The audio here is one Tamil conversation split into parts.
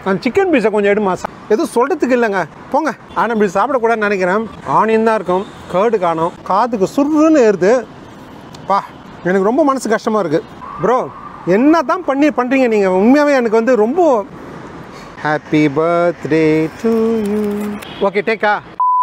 அந்த சிக்கன் பீஸை கொஞ்சம் எடுமா எதுவும் சொல்கிறதுக்கு இல்லைங்க போங்க ஆனால் இப்படி சாப்பிடக்கூடாதுன்னு நினைக்கிறேன் ஆனியன் தான் இருக்கும் கேர்டு காணும் காதுக்கு சுருன்னு ஏறுது பா எனக்கு ரொம்ப மனசு கஷ்டமாக இருக்குது ப்ரோ என்ன தான் பண்ணி பண்ணுறீங்க நீங்கள் உண்மையாகவே எனக்கு வந்து ரொம்ப happy birthday to you okay டேக்கா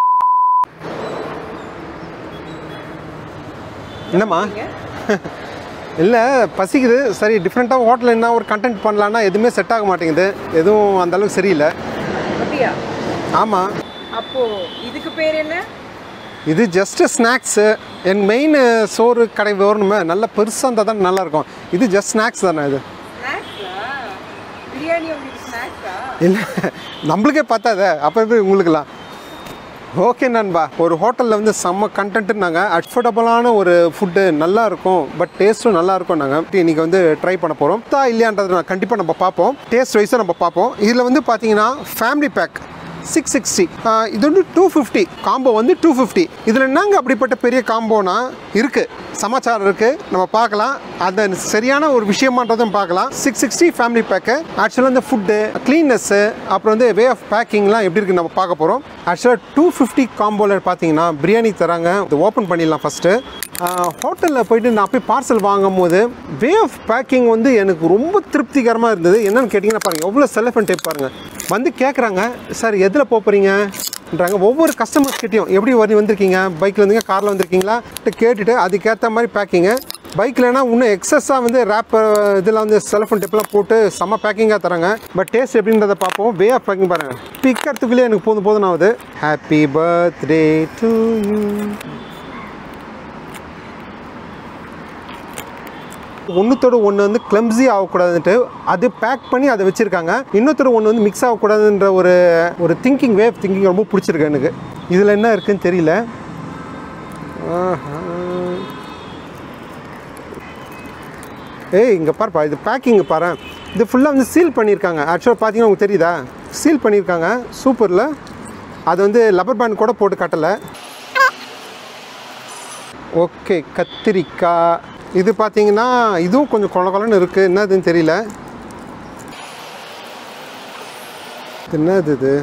என்னம்மா இல்லை பசிக்குது சரி டிஃப்ரெண்ட்டாக ஹோட்டலில் என்ன ஒரு கண்டென்ட் பண்ணலான்னா எதுவுமே செட் ஆக மாட்டேங்குது எதுவும் அந்த அளவுக்கு சரியில்லை அப்படியா ஆமாம் அப்போ இதுக்கு பேர் என்ன இது ஜஸ்ட்டு ஸ்நாக்ஸு என் மெயின் சோறு கடை வரணுமே நல்ல பெருசாக இருந்தால் தான் நல்லாயிருக்கும் இது ஜஸ்ட் ஸ்நாக்ஸ் தானே இது ஸ்நாக்ஸா பிரியாணி உங்களுக்கு ஸ்நாக்ஸா இல்லை நம்மளுக்கே பார்த்தாதே அப்போ எப்படி உங்களுக்குலாம் ஓகே நண்பா ஒரு ஹோட்டலில் வந்து செம்ம கண்டென்ட்டுனாங்க அஃபோர்டபுளான ஒரு ஃபுட்டு நல்லா இருக்கும் பட் டேஸ்ட்டும் நல்லா இருக்கும் நாங்கள் இன்னைக்கு வந்து ட்ரை பண்ண போகிறோம் தா இல்லையான்றது நான் கண்டிப்பாக நம்ம பார்ப்போம் டேஸ்ட் வைஸாக நம்ம பார்ப்போம் இதில் வந்து பார்த்தீங்கன்னா ஃபேமிலி பேக் சிக்ஸ் சிக்ஸ்டி இது வந்து டூ ஃபிஃப்டி காம்போ வந்து டூ ஃபிஃப்டி இதில் என்னங்க அப்படிப்பட்ட பெரிய காம்போனா இருக்குது சமாச்சாரம் இருக்குது நம்ம பார்க்கலாம் அந்த சரியான ஒரு விஷயமான்றதும் பார்க்கலாம் சிக்ஸ் சிக்ஸ்டி ஃபேமிலி பேக்கு ஆக்சுவலாக இந்த ஃபுட்டு க்ளீன்னஸ்ஸு அப்புறம் வந்து வே ஆஃப் பேக்கிங்லாம் எப்படி இருக்குன்னு நம்ம பார்க்க போகிறோம் ஆக்சுவலாக டூ ஃபிஃப்டி காம்போவில் பார்த்தீங்கன்னா பிரியாணி தராங்க இது ஓப்பன் பண்ணிடலாம் ஃபஸ்ட்டு ஹோட்டலில் போயிட்டு நான் போய் பார்சல் வாங்கும் போது வே ஆஃப் பேக்கிங் வந்து எனக்கு ரொம்ப திருப்திகரமாக இருந்தது என்னன்னு கேட்டிங்கன்னா பாருங்கள் எவ்வளோ செலஃபன் டேப் பாருங்கள் வந்து கேட்குறாங்க சார் எதில் போகிறீங்கன்றாங்க ஒவ்வொரு கஸ்டமர்ஸ் கிட்டேயும் எப்படி வரி வந்திருக்கீங்க பைக்கில் வந்துங்க காரில் வந்திருக்கீங்களா கேட்டுட்டு அதுக்கேற்ற மாதிரி பேக்கிங்கு பைக்லனா இன்னும் எக்ஸஸாக வந்து ரேப் இதில் வந்து செலஃபோன் டேப்லாம் போட்டு செம்ம பேக்கிங்காக தராங்க பட் டேஸ்ட் எப்படின்றத பார்ப்போம் வே ஆஃப் பேக்கிங் பாருங்கள் பிக்கிறதுக்குள்ளேயே எனக்கு போதும் போதும் ஆகுது ஹாப்பி பர்த்டே டு யூ ஒன்றுத்தோட ஒன்று வந்து கிளம்ஸி ஆகக்கூடாதுன்ட்டு அது பேக் பண்ணி அதை வச்சுருக்காங்க இன்னொருத்தர் ஒன்று வந்து மிக்ஸ் ஆகக்கூடாதுன்ற ஒரு ஒரு திங்கிங் வே ஆஃப் திங்கிங் ரொம்ப பிடிச்சிருக்கு எனக்கு இதில் என்ன இருக்குன்னு தெரியல ஆஹா. ஏய் இங்கே பாருப்பா இது பேக்கிங் பாரு இது ஃபுல்லாக வந்து சீல் பண்ணியிருக்காங்க ஆக்சுவலாக பார்த்தீங்கன்னா உங்களுக்கு தெரியுதா சீல் பண்ணியிருக்காங்க சூப்பரில் அது வந்து லப்பர் பேண்ட் கூட போட்டு கட்டலை ஓகே கத்திரிக்காய் இது பார்த்தீங்கன்னா இதுவும் கொஞ்சம் கொல கொலன்னு இருக்குது என்னதுன்னு தெரியல இது என்னது இது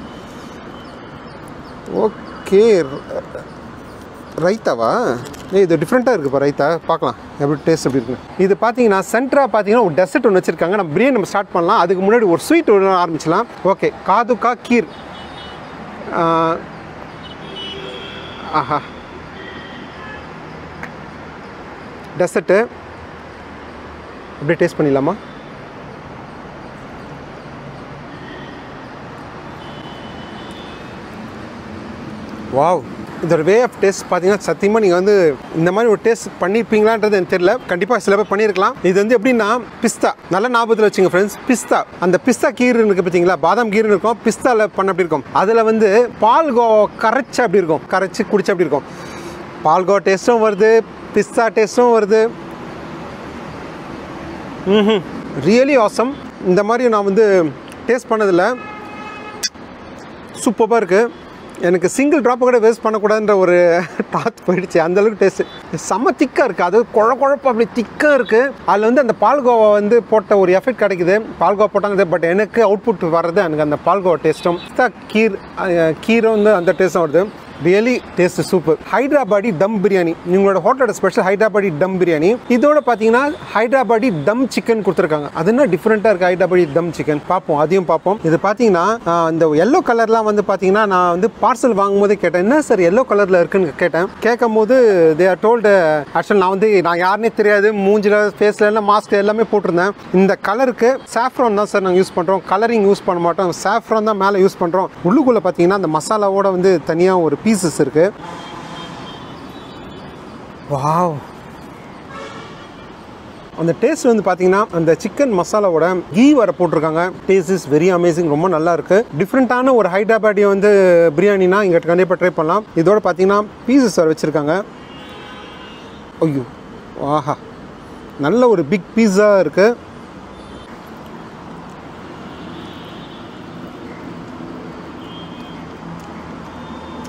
ஓகே ரைத்தாவா ஏய் இது டிஃப்ரெண்ட்டாக இருக்குப்பா ரைத்தா பார்க்கலாம் எப்படி டேஸ்ட் எப்படி இருக்கு இது பார்த்தீங்கன்னா சென்டராக பார்த்தீங்கன்னா ஒரு டெசர்ட் ஒன்று வச்சுருக்காங்க நம்ம பிரியாணி நம்ம ஸ்டார்ட் பண்ணலாம் அதுக்கு முன்னாடி ஒரு ஸ்வீட் ஒன்று ஆரம்பிச்சலாம் ஓகே காதுக்கா கீர் ஆ, ஆஹா டெசர்ட்டு அப்படியே டேஸ்ட் பண்ணிடலாமா வாவ் இதோட வே ஆஃப் டேஸ்ட் பார்த்தீங்கன்னா சத்தியமாக நீங்கள் வந்து இந்த மாதிரி ஒரு டேஸ்ட் பண்ணியிருப்பீங்களான்றது எனக்கு தெரியல கண்டிப்பாக சில பேர் பண்ணியிருக்கலாம் இது வந்து எப்படின்னா பிஸ்தா நல்ல ஞாபகத்தில் வச்சுங்க ஃப்ரெண்ட்ஸ் பிஸ்தா அந்த பிஸ்தா கீர் இருக்குது பார்த்தீங்களா பாதாம் கீர் இருக்கும் பிஸ்தாவில் பண்ண அப்படி இருக்கும் அதில் வந்து பால்கோ கரைச்சி அப்படி இருக்கும் கரைச்சி குடிச்சு அப்படி இருக்கும் பால்கோ டேஸ்ட்டும் வருது பிஸ்தா டேஸ்ட்டும் வருது ம் ரியலி ஆசம் இந்த மாதிரி நான் வந்து டேஸ்ட் பண்ணதில்லை சூப்பராக இருக்குது எனக்கு சிங்கிள் ட்ராப்பை கூட வேஸ்ட் பண்ணக்கூடாதுன்ற ஒரு டாத் போயிடுச்சு அந்தளவுக்கு டேஸ்ட்டு செம்ம திக்காக இருக்குது அது குழ குழப்பு அப்படி திக்காக இருக்குது அதில் வந்து அந்த பால்கோவா வந்து போட்ட ஒரு எஃபெக்ட் கிடைக்குது பால்கோவா போட்டாங்க பட் எனக்கு அவுட்புட் வர்றது எனக்கு அந்த பால்கோவா டேஸ்ட்டும் கீர் அஹ், கீரும் வந்து அந்த டேஸ்ட்டும் வருது really taste super Hyderabadi dum biryani உங்களோட ஹோட்டலோட ஸ்பெஷல் ஹைதராபாடி தம் பிரியாணி இதோட பார்த்தீங்கன்னா ஹைதராபாடி தம் சிக்கன் கொடுத்துருக்காங்க அது என்ன டிஃப்ரெண்ட்டாக இருக்குது ஹைதராபாடி தம் சிக்கன் பார்ப்போம் அதையும் பார்ப்போம் இது பார்த்தீங்கன்னா ஆஹ், இந்த எல்லோ கலர்லாம் வந்து பார்த்தீங்கன்னா நான் வந்து பார்சல் வாங்கும்போதே கேட்டேன் என்ன சார் எல்லோ கலரில் இருக்குன்னு கேட்டேன் கேட்கும் போது தே ஆர் டோல்டு ஆக்சுவல் நான் வந்து நான் யாருனே தெரியாது மூஞ்சில் ஃபேஸில் எல்லாம் மாஸ்க் எல்லாமே போட்டிருந்தேன் இந்த கலருக்கு சாஃப்ரான் தான் சார் நாங்கள் யூஸ் பண்ணுறோம் கலரிங் யூஸ் பண்ண மாட்டோம் சாஃப்ரான் தான் மேலே யூஸ் பண்ணுறோம் உள்ளுக்குள்ளே பார்த்தீங்கன்னா அந்த மசாலாவோட வந்து தனியாக ஒரு பீசஸ் இருக்குது வாவ் அந்த டேஸ்ட் வந்து பார்த்தீங்கன்னா அந்த சிக்கன் மசாலாவோட கீ வர போட்டிருக்காங்க டேஸ்ட் இஸ் வெரி அமேசிங் ரொம்ப நல்லா இருக்கு டிஃப்ரெண்ட்டான ஒரு ஹைதராபாடி வந்து பிரியாணினா இங்கே கண்டிப்பாக ட்ரை பண்ணலாம் இதோட பார்த்தீங்கன்னா பீசஸ் வர வச்சுருக்காங்க ஐயோ ஆஹா நல்ல ஒரு பிக் பீஸா இருக்கு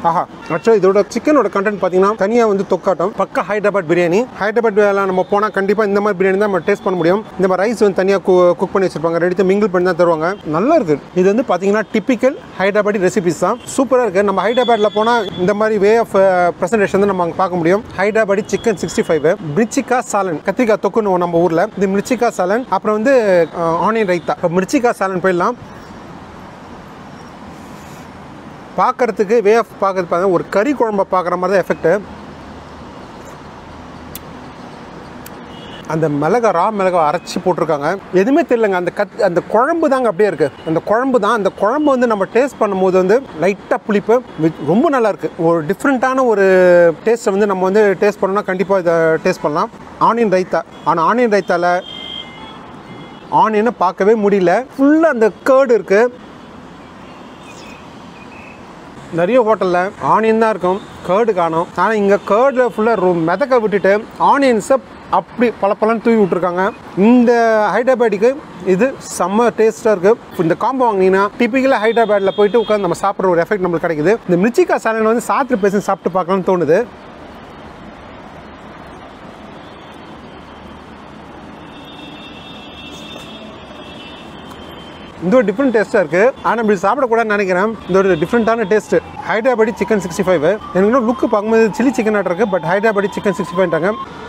ஆஹா ஆக்சுவலாக இதோட சிக்கனோட கண்டென்ட் பார்த்தீங்கன்னா தனியாக வந்து தொக்காட்டம் பக்கா ஹைதராபாத் பிரியாணி ஹைதராபாத் எல்லாம் நம்ம போனால் கண்டிப்பாக இந்த மாதிரி பிரியாணி தான் நம்ம டேஸ்ட் பண்ண முடியும் இந்த மாதிரி ரைஸ் வந்து தனியாக குக் பண்ணி வச்சிருப்பாங்க ரெடி மிங்கிள் பண்ணி தான் தருவாங்க நல்லா இருக்கு இது வந்து பார்த்தீங்கன்னா டிப்பிக்கல் ஹைதராபாடி ரெசிபிஸ் தான் சூப்பராக இருக்குது நம்ம ஹைதராபாத்தில் போனால் இந்த மாதிரி வே ஆஃப் ப்ரெசன்டேஷன் தான் நம்ம அங்கே பார்க்க முடியும் ஹைதராபாடி சிக்கன் சிக்ஸ்டி ஃபைவ் மிர்ச்சிக்கா சாலன் கத்திரிக்காய் தொக்குன்னு நம்ம ஊரில் இது மிர்ச்சிக்கா சாலன் அப்புறம் வந்து ஆனியன் ரைத்தா இப்போ மிர்ச்சிக்கா சாலன் போயிடலாம் பார்க்கறதுக்கு வே ஆஃப் பார்க்கறது பார்த்தா ஒரு கறி குழம்ப பார்க்குற மாதிரி தான் எஃபெக்ட்டு அந்த மிளகா ரா மிளகா அரைச்சி போட்டிருக்காங்க எதுவுமே தெரியலங்க அந்த கத் அந்த குழம்பு தாங்க அப்படியே இருக்கு அந்த குழம்பு தான் அந்த குழம்பு வந்து நம்ம டேஸ்ட் பண்ணும்போது வந்து லைட்டாக புளிப்பு with- ரொம்ப நல்லா இருக்கு ஒரு டிஃப்ரெண்ட்டான ஒரு டேஸ்ட்டை வந்து நம்ம வந்து டேஸ்ட் பண்ணோம்னா கண்டிப்பாக இதை டேஸ்ட் பண்ணலாம் ஆனியன் ரைத்தா ஆனால் ஆனியன் ரைத்தாவில் ஆனியனை பார்க்கவே முடியல ஃபுல்லாக அந்த கேர்டு இருக்குது நிறைய ஹோட்டலில் ஆனியன் தான் இருக்கும் கேர்டு காணும் ஆனால் இங்கே கேர்டில் ஃபுல்லாக மிதக்க விட்டுட்டு ஆனியன்ஸை அப்படி பல பலன்னு தூவி விட்ருக்காங்க இந்த ஹைதராபாடிக்கு இது செம்ம டேஸ்ட்டாக இருக்குது இந்த காம்போ வாங்கினீங்கன்னா டிப்பிக்கலாக ஹைதராபாத்தில் போயிட்டு உட்காந்து நம்ம சாப்பிட்ற ஒரு எஃபெக்ட் நம்மளுக்கு கிடைக்குது இந்த மிர்ச்சிக்கா சாலன் வந்து சாப்பிட்டு பேசி சாப்பிட்டு பார்க்கலாம்னு தோணுது இந்த ஒரு டிஃப்ரெண்ட் டேஸ்ட்டாக இருக்குது ஆனால் இப்படி சாப்பிடக்கூடாதுன்னு நினைக்கிறேன் இந்த ஒரு டிஃப்ரெண்ட்டான taste Hyderabadi chicken sixty five எனக்கு இன்னும் லுக்கு பார்க்கும்போது சில்லி சிக்கன் ஆட் இருக்குது பட் ஹைதராபாடி சிக்கன் சிக்ஸ்டி ஃபைவ்ட்டாங்க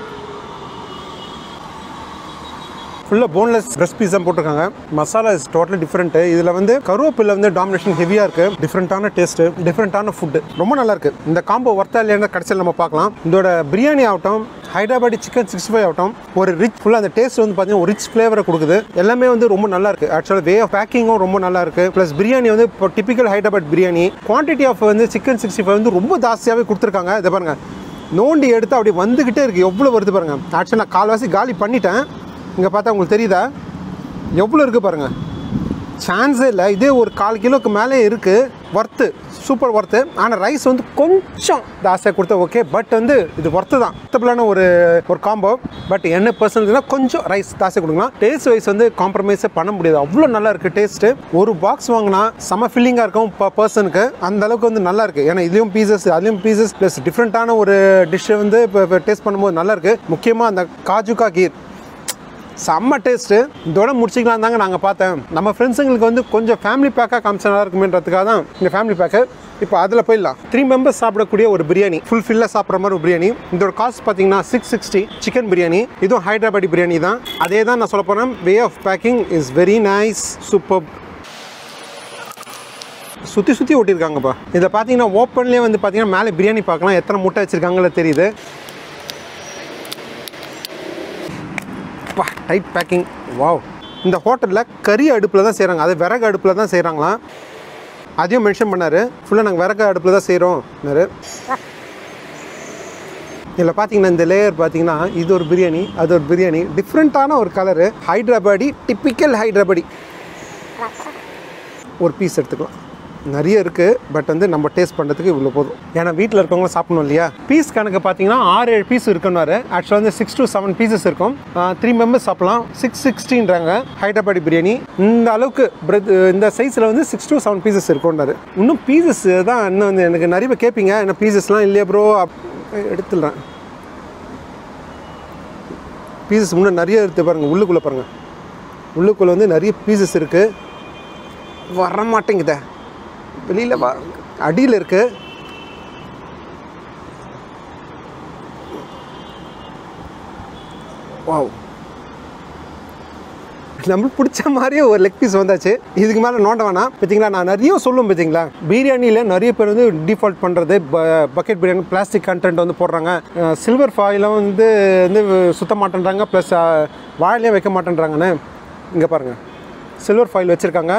ஃபுல்லாக போன்லெஸ் பிரஸ்ட் பீஸா போட்டிருக்காங்க மசாலா இஸ் டோட்டலி டிஃப்ரெண்ட்டு இதில் வந்து கருவேப்பிலை வந்து டாமினேஷன் ஹெவியாக இருக்குது டிஃப்ரெண்ட்டான டேஸ்ட்டு டிஃப்ரெண்ட்டான ஃபுட்டு ரொம்ப நல்லா இருக்குது இந்த காம்போ ஒர்த்தா இல்லையான்னு கடைசியில் நம்ம பார்க்கலாம் இதோட பிரியாணி ஆகட்டும் ஹைதராபாடி சிக்கன் சிக்ஸ்டி ஃபைவ் ஆகட்டும் ஒரு ரிச் ஃபுல்லாக அந்த டேஸ்ட் வந்து பார்த்தீங்கன்னா ஒரு ரிச் ஃப்ளேவரை கொடுக்குது எல்லாமே வந்து ரொம்ப நல்லா இருக்கு ஆக்சுவலாக வே ஆஃப் பேக்கிங்கும் ரொம்ப நல்லா இருக்கு ப்ளஸ் பிரியாணி வந்து இப்போ typical Hyderabad biryani quantity of வந்து சிக்கன் சிக்ஸ்டி ஃபைவ் வந்து ரொம்ப ஜாஸ்தியாகவே கொடுத்துருக்காங்க இதை பாருங்க நோண்டி எடுத்து அப்படி வந்துக்கிட்டே இருக்குது எவ்வளோ வருது பாருங்க ஆக்சுவலாக நான் கால்வாசி காலி பண்ணிட்டேன் இங்கே பார்த்தா உங்களுக்கு தெரியுதா எவ்வளோ இருக்குது பாருங்கள் சான்ஸே இல்லை இதே ஒரு கால் கிலோக்கு மேலே இருக்குது ஒர்த்து சூப்பர் ஒர்த்து ஆனால் ரைஸ் வந்து கொஞ்சம் ஜாஸ்தியாக கொடுத்தா ஓகே பட் வந்து இது ஒர்த்து தான் அக்செப்டபிளான ஒரு ஒரு காம்போ பட் என்ன பர்சன்ட்னா கொஞ்சம் ரைஸ் ஜாஸ்தியாக கொடுக்கலாம் டேஸ்ட் வைஸ் வந்து காம்ப்ரமைஸே பண்ண முடியாது அவ்வளோ நல்லா இருக்குது டேஸ்ட்டு ஒரு பாக்ஸ் வாங்கினா செம ஃபில்லிங்காக இருக்கும் பர் பர்சனுக்கு அந்த அளவுக்கு வந்து நல்லா இருக்குது ஏன்னா இதுலேயும் பீசஸ் அதுலேயும் பீசஸ் ப்ளஸ் டிஃப்ரெண்ட்டான ஒரு டிஷ்ஷை வந்து இப்போ டேஸ்ட் பண்ணும்போது நல்லா இருக்குது முக்கியமாக அந்த காஜுகா கீர் செம்ம டேஸ்ட்டு இதோட முடிச்சிக்கலாம் தாங்க நாங்கள் பார்த்தேன் நம்ம ஃப்ரெண்ட்ஸுங்களுக்கு வந்து கொஞ்சம் ஃபேமிலி பேக்காக காமிச்சா நல்லா இருக்குமேன்றதுக்காக தான் இந்த ஃபேமிலி பேக்கு இப்போ அதில் போயிடலாம் த்ரீ மெம்பர்ஸ் சாப்பிடக்கூடிய ஒரு பிரியாணி ஃபுல் ஃபில்லாக சாப்பிட்ற மாதிரி ஒரு பிரியாணி இதோட காஸ்ட் பார்த்தீங்கன்னா சிக்ஸ் சிக்ஸ்டி சிக்கன் பிரியாணி இதுவும் ஹைதராபாடி பிரியாணி தான் அதே தான் நான் சொல்ல போகிறேன் way of packing is very nice super சுற்றி சுற்றி ஓட்டியிருக்காங்கப்பா இதில் பார்த்தீங்கன்னா ஓப்பன்லேயே வந்து பார்த்தீங்கன்னா மேலே பிரியாணி பார்க்கலாம் எத்தனை முட்டை வச்சுருக்காங்களோ தெரியுது பா டைட் பேக்கிங் வாவ் இந்த ஹோட்டலில் கறி அடுப்பில் தான் செய்கிறாங்க அது விறகு அடுப்பில் தான் செய்கிறாங்களாம் அதையும் மென்ஷன் பண்ணார் ஃபுல்லாக நாங்கள் விறகு அடுப்பில் தான் செய்கிறோம் இதில் பார்த்தீங்கன்னா இந்த லேயர் பார்த்தீங்கன்னா இது ஒரு பிரியாணி அது ஒரு பிரியாணி டிஃப்ரெண்ட்டான ஒரு கலரு ஹைட்ராபாடி டிப்பிக்கல் ஹைட்ராபாடி ஒரு பீஸ் எடுத்துக்கலாம் நிறைய இருக்குது பட் வந்து நம்ம டேஸ்ட் பண்ணுறதுக்கு இவ்வளோ போதும் ஏன்னா வீட்டில் இருக்கவங்களும் சாப்பிடணும் இல்லையா பீஸ் கணக்கு பார்த்தீங்கன்னா ஆறு ஏழு பீஸ் இருக்குன்னாரு ஆக்சுவலாக வந்து சிக்ஸ் to செவன் பீசஸ் இருக்கும் த்ரீ மெம்பர்ஸ் சாப்பிடலாம் சிக்ஸ் சிக்ஸ்டின்றாங்க ஹைதராபாடி பிரியாணி இந்த அளவுக்கு பிரெத் இந்த சைஸில் வந்து சிக்ஸ் to செவன் பீசஸ் இருக்கும்னாரு இன்னும் பீசஸ் தான் இன்னும் வந்து எனக்கு நிறைய பேர் கேட்பீங்க என்ன பீசஸ்லாம் இல்லையா ப்ரோ எடுத்துடுறேன் பீசஸ் இன்னும் நிறைய எடுத்து பாருங்கள் உள்ளுக்குள்ளே பாருங்கள் உள்ளுக்குள்ளே வந்து நிறைய பீசஸ் இருக்குது வர மாட்டேங்குதே வெளியில் வா அடியில் இருக்கு வாவ் நம்மளுக்கு பிடிச்ச மாதிரியே ஒரு லெக் பீஸ் வந்தாச்சு இதுக்கு மேலே நோண்ட வேணாம் பார்த்தீங்களா நான் நிறைய சொல்லுவேன் பார்த்தீங்களா பிரியாணியில் நிறைய பேர் வந்து டிஃபால்ட் பண்ணுறது பக்கெட் பிரியாணி பிளாஸ்டிக் கண்டென்ட் வந்து போடுறாங்க சில்வர் ஃபாயிலும் வந்து வந்து சுத்த மாட்டேன்றாங்க ப்ளஸ் வாயிலே வைக்க மாட்டேன்றாங்கன்னு இங்கே பாருங்கள் சில்வர் ஃபாயில் வச்சுருக்காங்க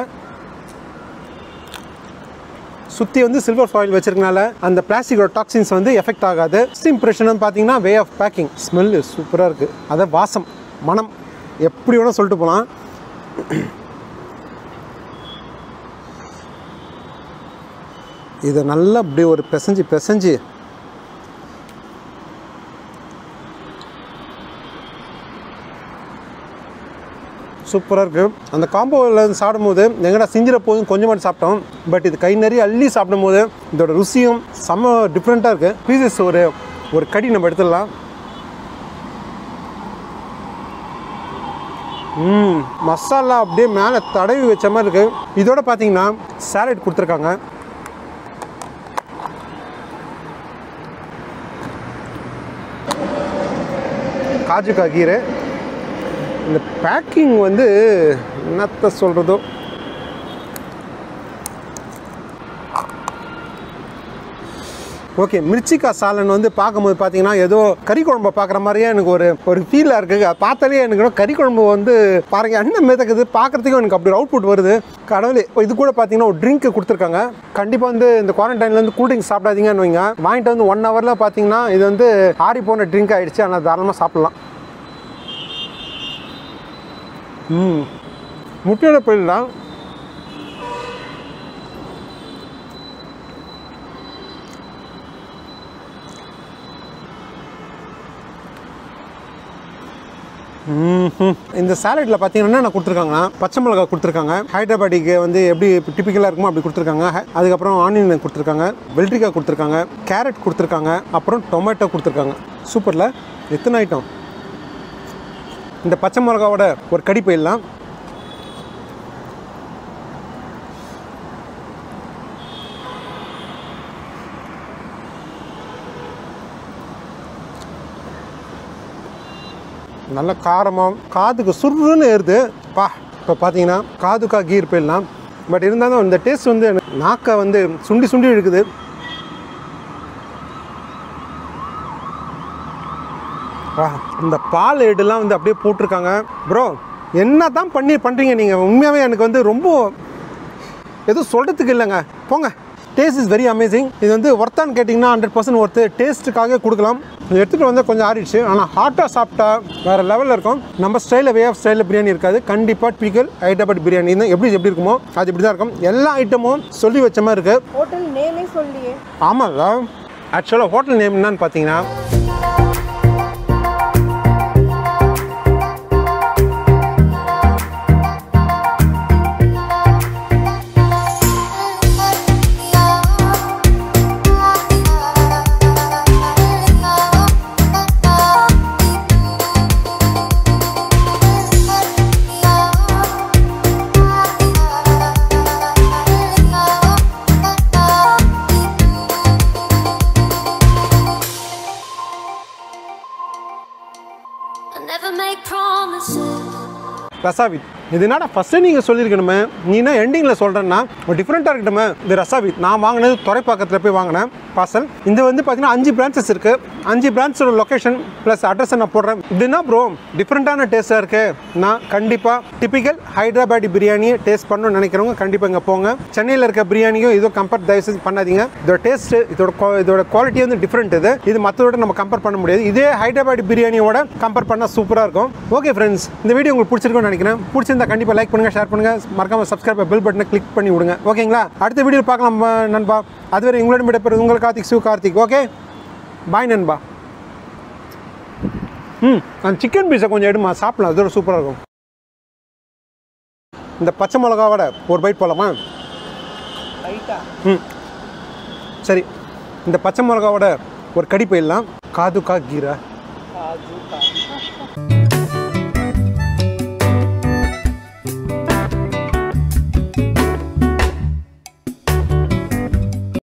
சுற்றி வந்து சில்வர் ஃபாயில் வச்சிருக்கனால அந்த பிளாஸ்டிக்கோட டாக்ஸின்ஸ் வந்து எஃபெக்ட் ஆகாது ஃபஸ்ட் இம்ப்ரெஷன் வந்து பார்த்தீங்கன்னா வே ஆஃப் பேக்கிங் ஸ்மெல்லு சூப்பராக இருக்குது அதை வாசம் மனம் எப்படி வேணால் சொல்லிட்டு போகலாம் இதை நல்லா அப்படியே ஒரு பிசைஞ்சு பிசைஞ்சு சூப்பராக இருக்குது அந்த காம்போவில் இருந்து சாப்பிடும்போது எங்கடா சிஞ்சிர போதும் கொஞ்சமாக சாப்பிட்டோம் பட் இது கை நிறைய அள்ளி சாப்பிடும்போது இதோட ருசியும் செம்ம டிஃப்ரெண்ட்டாக இருக்குது பீசஸ் ஒரு ஒரு கடி நம்ம எடுத்துடலாம் ம் மசாலா அப்படியே மேலே தடவி வச்ச மாதிரி இருக்குது இதோட பார்த்தீங்கன்னா சாலட் கொடுத்துருக்காங்க காஜு கீரை இந்த பேக்கிங் வந்து என்னத்த சொல்கிறதோ ஓகே மிர்ச்சிக்கா சாலன் வந்து பார்க்கும்போது பார்த்தீங்கன்னா ஏதோ கறி குழம்பு பார்க்குற மாதிரியே எனக்கு ஒரு ஒரு ஃபீலாக இருக்குது அதை பார்த்தாலே எனக்கு இன்னும் கறி குழம்பு வந்து பாருங்க எண்ணெய் மிதக்குது பார்க்குறதுக்கும் எனக்கு அப்படி அவுட்புட் வருது கடவுளே இது கூட பார்த்தீங்கன்னா ஒரு ட்ரிங்க் கொடுத்துருக்காங்க கண்டிப்பாக வந்து இந்த குவாரண்டைன்லேருந்து கூல் ட்ரிங்க் சாப்பிடாதீங்கன்னு வைங்க வாங்கிட்டு வந்து ஒன் ஹவரில் பார்த்தீங்கன்னா இது வந்து ஆறி போன ட்ரிங்க் ஆகிடுச்சு ஆனால் தாராளமாக சாப்பிட்லாம் ம் முட்டையோட போயிடலாம் ம்ஹும். இந்த சாலட்டில் பார்த்தீங்கன்னா என்ன கொடுத்துருக்காங்கன்னா பச்சை மிளகாய் கொடுத்துருக்காங்க ஹைதராபாடிக்கு வந்து எப்படி டிப்பிக்கலாக இருக்குமோ அப்படி கொடுத்துருக்காங்க ஹ- அதுக்கப்புறம் ஆனியன் கொடுத்துருக்காங்க வெள்ளரிக்காய் கொடுத்துருக்காங்க கேரட் கொடுத்துருக்காங்க அப்புறம் டொமேட்டோ கொடுத்துருக்காங்க சூப்பரில் எத்தனை ஐட்டம் இந்த பச்சை மிளகாவோட ஒரு கடி போயிடலாம் நல்ல காரமாக காதுக்கு சுருன்னு ஏறுது பா இப்போ பார்த்தீங்கன்னா காதுக்கா கீர் போயிடலாம் பட் இருந்தாலும் இந்த டேஸ்ட் வந்து எனக்கு நாக்கை வந்து சுண்டி சுண்டி இழுக்குது ஆ, இந்த பால் ஏடுலாம் வந்து அப்படியே போட்டிருக்காங்க ப்ரோ என்ன தான் பண்ணி பண்ணுறீங்க நீங்கள் உண்மையாகவே எனக்கு வந்து ரொம்ப எதுவும் சொல்கிறதுக்கு இல்லைங்க போங்க டேஸ்ட் இஸ் வெரி அமேசிங் இது வந்து ஒர்த்தான்னு கேட்டிங்கன்னா ஹண்ட்ரட் பர்சன்ட் ஒர்த்து டேஸ்ட்டுக்காக கொடுக்கலாம் இது எடுத்துகிட்டு வந்து கொஞ்சம் ஆறிடுச்சு ஆனால் ஹாட்டாக சாப்பிட்டா வேறு லெவலில் இருக்கும் நம்ம ஸ்டைலில் வே ஆஃப் ஸ்டைலில் பிரியாணி இருக்காது கண்டிப்பாக பீக்கல் ஹைதராபாத் பிரியாணி தான் எப்படி எப்படி இருக்குமோ அது இப்படி தான் இருக்கும் எல்லா ஐட்டமும் சொல்லி வச்ச மாதிரி இருக்குது ஹோட்டல் நேமே சொல்லியே ஆமாம்ல ஆக்சுவலாக ஹோட்டல் நேம் என்னன்னு பார்த்தீங்கன்னா I never make promises. ரசாவித் இது என்னடா ஃபஸ்ட்டு நீங்கள் சொல்லியிருக்கணுமே நீ என்ன எண்டிங்கில் சொல்கிறேன்னா ஒரு டிஃப்ரெண்ட்டாக இருக்கட்டுமே இது ரசாவித் நான் வாங்கினது துறைப்பாக்கத்தில் போய் வாங்கினேன் பார்சல் இது வந்து பார்த்தீங்கன்னா அஞ்சு பிரான்ச்சஸ் இருக்குது அஞ்சு பிரான்ச்சோட லொக்கேஷன் ப்ளஸ் அட்ரஸை நான் போடுறேன் இதுனா ப்ரோ டிஃப்ரெண்ட்டான டேஸ்ட்டாக இருக்குது நான் கண்டிப்பாக டிப்பிக்கல் ஹைதராபாடி பிரியாணியை டேஸ்ட் பண்ணணும்னு நினைக்கிறவங்க கண்டிப்பாக இங்கே போங்க சென்னையில் இருக்க பிரியாணியும் இதுவும் கம்பேர் தயவு செஞ்சு பண்ணாதீங்க இதோட டேஸ்ட்டு இதோட qua- இதோட குவாலிட்டி வந்து டிஃப்ரெண்ட் இது இது மற்றதோட நம்ம கம்பேர் பண்ண முடியாது இதே ஹைதராபாடி பிரியாணியோட கம்பேர் பண்ணால் சூப்பராக இருக்கும் ஓகே ஃப்ரெண்ட்ஸ் இந்த வீடியோ உங்களுக்கு பிடிச்சிருக்கும்னு நினைக்கிறேன் பிடிச்சிருந்தா கண்டிப்பாக லைக் பண்ணுங்கள் ஷேர் பண்ணுங்கள் மறக்காம சப்ஸ்கிரைப் பெல் பட்டனை கிளிக் பண்ணி விடுங்க ஓகேங்களா அடுத்த வீடியோ பார்க்கலாம் ப- நண்பா அதுவரை உங்களிடம் விடைபெறுவது உங்கள் கார்த்திக் சிவ கார்த்திக் ஓகே பாய் நண்பா ம் அந்த சிக்கன் பீஸை கொஞ்சம் எடுமா சாப்பிடலாம் அதோட சூப்பராக இருக்கும் இந்த பச்சை மிளகாவோட ஒரு பைட் போகலாமா ரைட்டா ம் சரி இந்த பச்சை மிளகாவோட ஒரு கடி போயிடலாம் காது கா கீரை காஜு கா